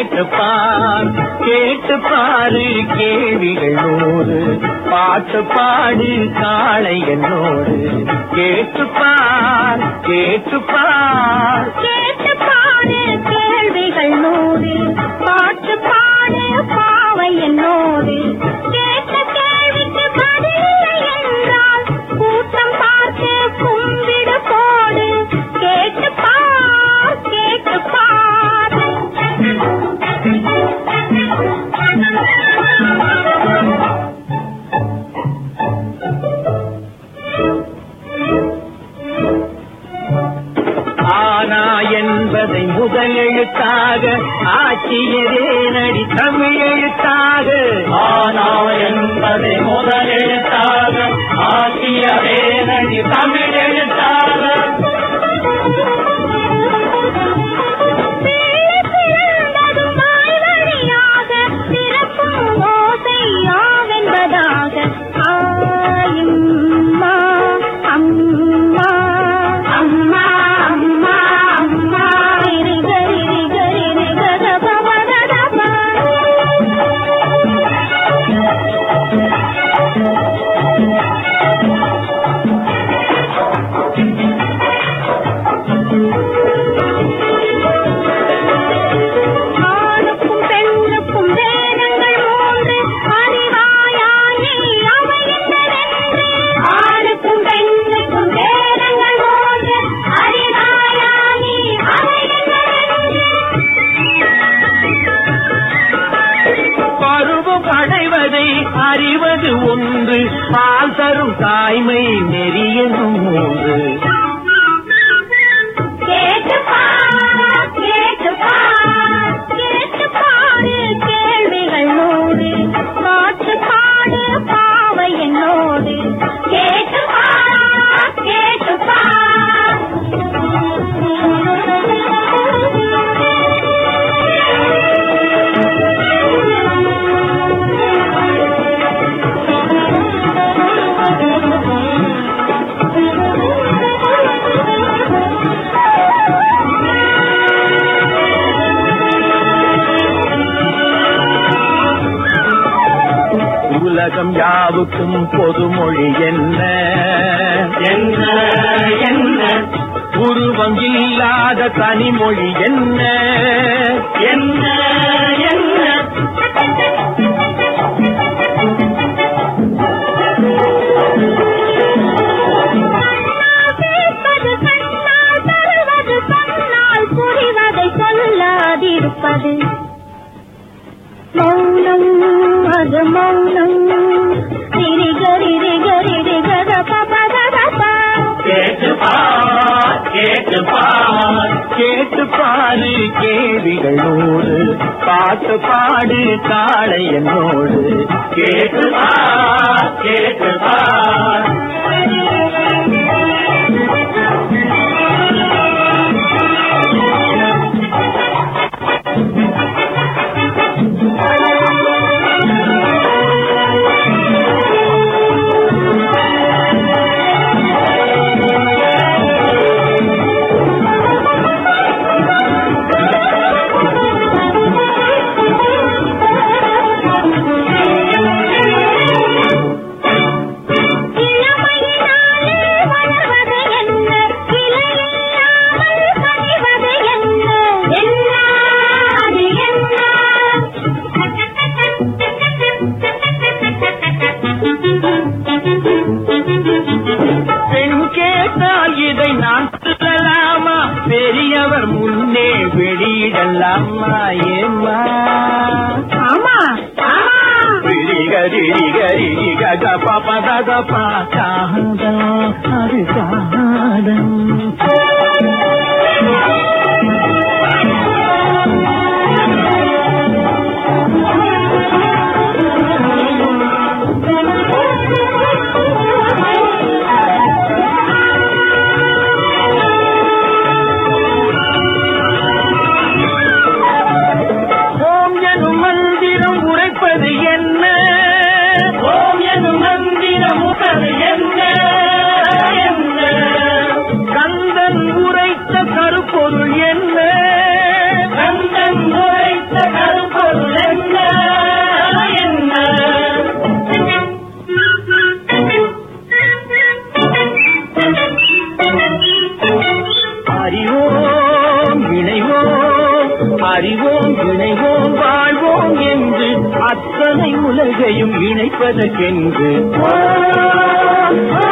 கேட்டு பார் கேட்டு பாரு கேள்விகள் நூறு பாட்டு பாடு காளை என்னோடு கேட்டு பார் கேட்டு பார் கேட்டு பாடு கேள்விகள் நூறு பாட்டு பாடு பாவை என்னோடு கேட்ட கேள்விக்கு பதிலை என்றால் கூட்டம் பார்த்து கும்பிடு போடு கேட்டு பார் கேட்டு பார் ஆனா என்பதை முதல் எழுத்தாக ஆட்சியதே நடி தமிழ் எழுத்தாக ஆனா என்பதை முதல் எழுத்தாக ஆட்சியதே நடி தமிழ் எழுத்தாக பிறந்ததும் வாய்வழியாக பிறக்கும் ஓசையாவென்பதாக ஆயம்மா அம்மா அம்மா அம்மா அம்மா ரிரி கரி ரி கரி ரி கத பம கத ப. ஆணுக்கும் பெண்ணுக்கும் வேதங்கள் மூன்று அறிவாயாயே அவை என்னவென்று ஆணுக்கும் பெண்ணுக்கும் வேதங்கள் மூன்று அறிவாயாயே அவை என்னவென்று பருவம் அடைவதை அறிவது ஒன்று பால் தரும் தாய்மை நெறியனும் ஒன்று கேட்டு பார் கேட்டு பார் கேட்டு பாரு கேள்விகள் நூறு பாட்டு பாடு பாவை என்னோடு கேட்டு பார் கேட்டு உலகம் யாவுக்கும் பொதுமொழி என்ன என்ன என்ன உருவம் இல்லாத தனிமொழி என்ன என்ன என்ன கேட்பது கண்ணால் தருவது சொன்னால் புரிவதை சொல்லாதிருப்பது மௌனம் அது மௌனம் ரிரி கரி ரி கரி ரி கத பப கத ப. கேட்டு பார் கேட்டு பார் கேட்டு பாரு கேள்விகள் நூறு பாட்டு பாடு காளை என்னோடு கேட்டு பார் கேட்டு பார் இளமையினாலே வளர்வது என்ன இலையில்லாமல் கனிவது என்ன என்ன அது என்ன பெண் கேட்டால் இதை நான் சொல்லலாமா பெரியவர் முன்னே வெளியிடலாமா ஏமா ஆமா ஆமா பதகப்பா காதம் அது காதம் ஓம் எனும் மந்திரம் உரைப்பது என்ன ஓம் எனும் மந்திரம் உரைப்பது என்ன என்ன அறிவோம் இணைவோம் வாழ்வோம் என்று அத்தனை உலகையும் இணைப்பதற்கென்று ஓ, ஓ,